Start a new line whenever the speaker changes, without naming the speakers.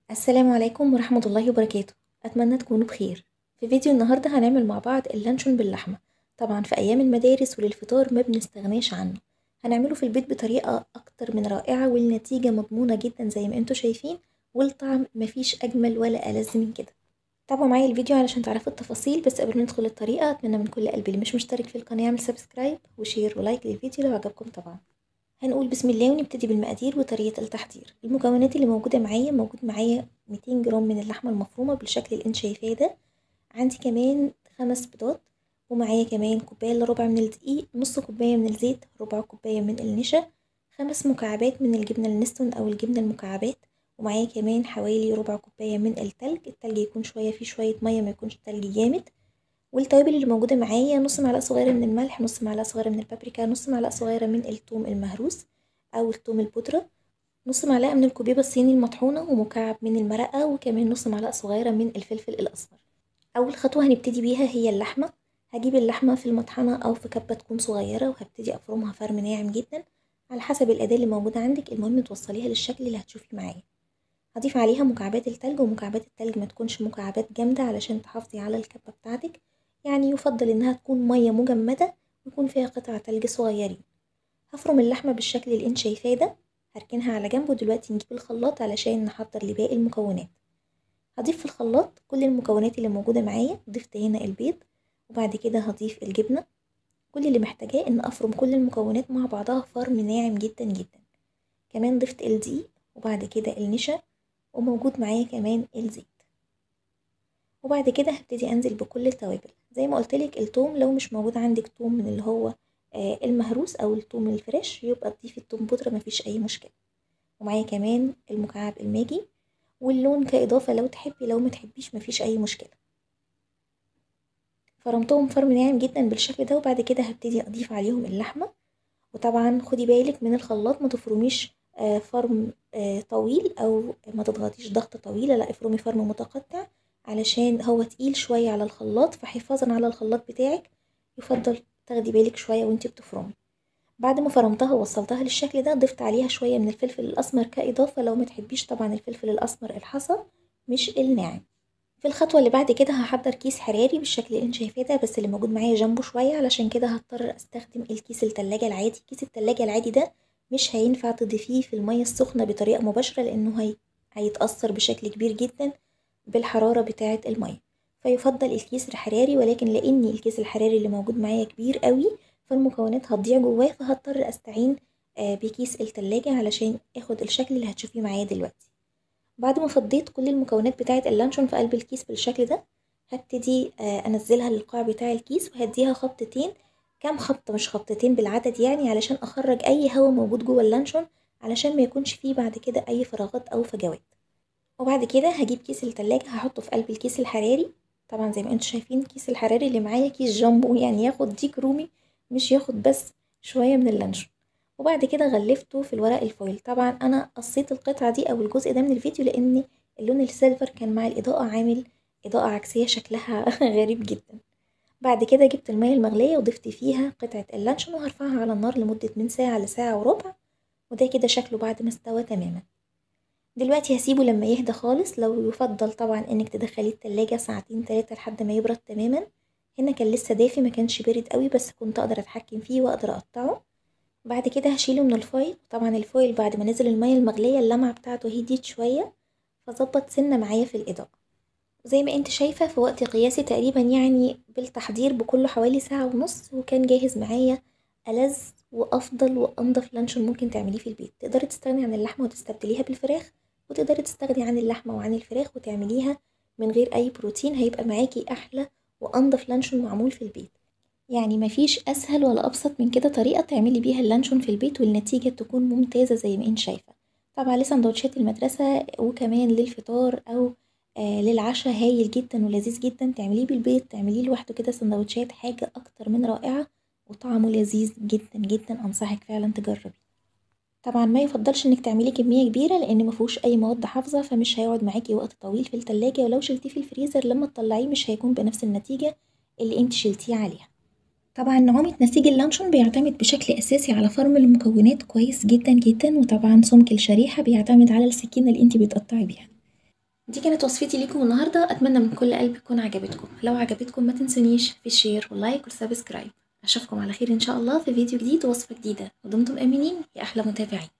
السلام عليكم ورحمة الله وبركاته أتمنى تكونوا بخير في فيديو النهاردة هنعمل مع بعض اللانشون باللحمة طبعا في أيام المدارس وللفطار ما بنستغناش عنه هنعمله في البيت بطريقة أكتر من رائعة والنتيجة مضمونة جدا زي ما انتوا شايفين والطعم مفيش أجمل ولا ألذ من كده تابعوا معايا الفيديو علشان تعرفوا التفاصيل بس قبل ما ندخل الطريقة أتمنى من كل قلبي اللي مش مشترك في القناة يعمل سبسكرايب وشير ولايك للفيديو لو عجبكم طبعا هنقول بسم الله ونبتدي بالمقادير وطريقة التحضير المكونات اللي موجودة معايا موجود معايا 200 جرام من اللحمة المفرومة بالشكل اللي انت شايفاه ده عندي كمان خمس بيضات ومعايا كمان كوباية الا ربع من الدقيق نص كوباية من الزيت ربع كوباية من النشا خمس مكعبات من الجبنة النستون أو الجبنة المكعبات ومعايا كمان حوالي ربع كوباية من التلج التلج يكون شوية فيه شوية مية ما يكونش تلج جامد والتوابل اللي موجودة معايا نص معلقة صغيرة من الملح نص معلقة صغيرة من البابريكا نص معلقة صغيرة من الثوم المهروس أو الثوم البودرة نص معلقة من الكوبيبة الصيني المطحونة ومكعب من المرقة وكمان نص معلقة صغيرة من الفلفل الأسمر أول خطوة هنبتدي بيها هي اللحمة هجيب اللحمة في المطحنة أو في كبة تكون صغيرة وهبتدي أفرمها فرم ناعم جدا على حسب الأداة اللي موجودة عندك المهم توصليها للشكل اللي هتشوفيه معايا هضيف عليها مكعبات التلج ومكعبات التلج ما تكونش مكعبات جامدة علشان تحافظي على الكبة بتاعتك يعني يفضل انها تكون مية مجمدة ويكون فيها قطع تلج صغيرين هفرم اللحمة بالشكل اللي انت شايفاه ده هركنها على جنب ودلوقتي نجيب الخلاط علشان نحضر لباقي المكونات هضيف في الخلاط كل المكونات اللي موجودة معايا ضفت هنا البيض وبعد كده هضيف الجبنة كل اللي محتاجاه ان افرم كل المكونات مع بعضها فرم ناعم جدا جدا كمان ضفت الدقيق وبعد كده النشا وموجود معايا كمان الزيت وبعد كده هبتدي انزل بكل التوابل زي ما قلتلك التوم لو مش موجود عندك توم من اللي هو آه المهروس او التوم الفريش يبقى تضيفي التوم بودرة مفيش اي مشكلة ومعايا كمان المكعب الماجي واللون كاضافة لو تحبي لو متحبيش مفيش اي مشكلة فرمتهم فرم ناعم جدا بالشكل ده وبعد كده هبتدي اضيف عليهم اللحمة وطبعا خدي بالك من الخلاط ما تفرميش آه فرم آه طويل او ما تضغطيش ضغطة طويلة لا افرمي فرم متقطع علشان هو تقيل شوية على الخلاط فحفاظا على الخلاط بتاعك يفضل تاخدي بالك شوية وانتي بتفرمي بعد ما فرمتها ووصلتها للشكل ده ضفت عليها شوية من الفلفل الأسمر كإضافة لو متحبيش طبعا الفلفل الأسمر الحصى مش الناعم في الخطوة اللي بعد كده هحضر كيس حراري بالشكل اللي انت شايفاه ده بس اللي موجود معايا جنبه شوية علشان كده هضطر استخدم الكيس التلاجة العادي كيس التلاجة العادي ده مش هينفع تضيفيه في المية السخنة بطريقة مباشرة لأنه هي... هيتأثر بشكل كبير جدا بالحرارة بتاعة المية فيفضل الكيس الحراري ولكن لأن الكيس الحراري اللي موجود معايا كبير قوي فالمكونات هتضيع جواه فهضطر استعين بكيس التلاجة علشان اخد الشكل اللي هتشوفيه معايا دلوقتي بعد ما فضيت كل المكونات بتاعة اللانشون في قلب الكيس بالشكل ده هبتدي انزلها للقاع بتاع الكيس وهديها خبطتين كام خبطة مش خبطتين بالعدد يعني علشان اخرج اي هواء موجود جوه اللانشون علشان ما يكونش فيه بعد كده اي فراغات او فجوات وبعد كده هجيب كيس التلاجة هحطه في قلب الكيس الحراري طبعا زي ما انتوا شايفين الكيس الحراري اللي معايا كيس جامبو يعني ياخد ديك رومي مش ياخد بس شوية من اللانشون وبعد كده غلفته في الورق الفويل طبعا انا قصيت القطعة دي او الجزء ده من الفيديو لان اللون السيلفر كان مع الاضاءة عامل اضاءة عكسية شكلها غريب جدا بعد كده جبت المية المغلية وضفت فيها قطعة اللانشون وهرفعها على النار لمدة من ساعة لساعة وربع وده كده شكله بعد ما استوى تماما دلوقتي هسيبه لما يهدى خالص لو يفضل طبعا انك تدخليه التلاجة ساعتين تلاتة لحد ما يبرد تماما هنا كان لسه دافي ما كانش بارد قوي بس كنت اقدر اتحكم فيه واقدر اقطعه بعد كده هشيله من الفويل طبعا الفويل بعد ما نزل المية المغلية اللمعة بتاعته هديت شوية فظبط سنة معايا في الاضاءة زي ما انت شايفة في وقت قياسي تقريبا يعني بالتحضير بكله حوالي ساعة ونص وكان جاهز معايا ألذ وأفضل وأنضف لانشون ممكن تعمليه في البيت تقدري تستغني عن اللحمة وتستبدليها بالفراخ وتقدري تستغني عن اللحمة وعن الفراخ وتعمليها من غير أي بروتين هيبقى معاكي أحلى وأنضف لانشون معمول في البيت يعني مفيش أسهل ولا أبسط من كده طريقة تعملي بيها اللانشون في البيت والنتيجة تكون ممتازة زي ما انت شايفة طبعا لسندوتشات المدرسة وكمان للفطار أو آه للعشاء هايل جدا ولذيذ جدا تعمليه بالبيت تعمليه لوحده كده سندوتشات حاجة أكتر من رائعة وطعمه لذيذ جدا جدا أنصحك فعلا تجربي طبعا ما يفضلش انك تعملي كميه كبيره لان مفيهوش اي مواد حافظه فمش هيقعد معاكي وقت طويل في التلاجة ولو شلتيه في الفريزر لما تطلعيه مش هيكون بنفس النتيجه اللي انت شلتيه عليها طبعا نعومة نسيج اللانشون بيعتمد بشكل أساسي على فرم المكونات كويس جدا جدا وطبعا سمك الشريحة بيعتمد على السكينة اللي انت بتقطعي بيها دي كانت وصفتي ليكم النهاردة أتمنى من كل قلب تكون عجبتكم لو عجبتكم ما تنسونيش في الشير واللايك والسبسكرايب أشوفكم على خير إن شاء الله في فيديو جديد ووصفة جديدة ودمتم آمنين يا أحلى متابعين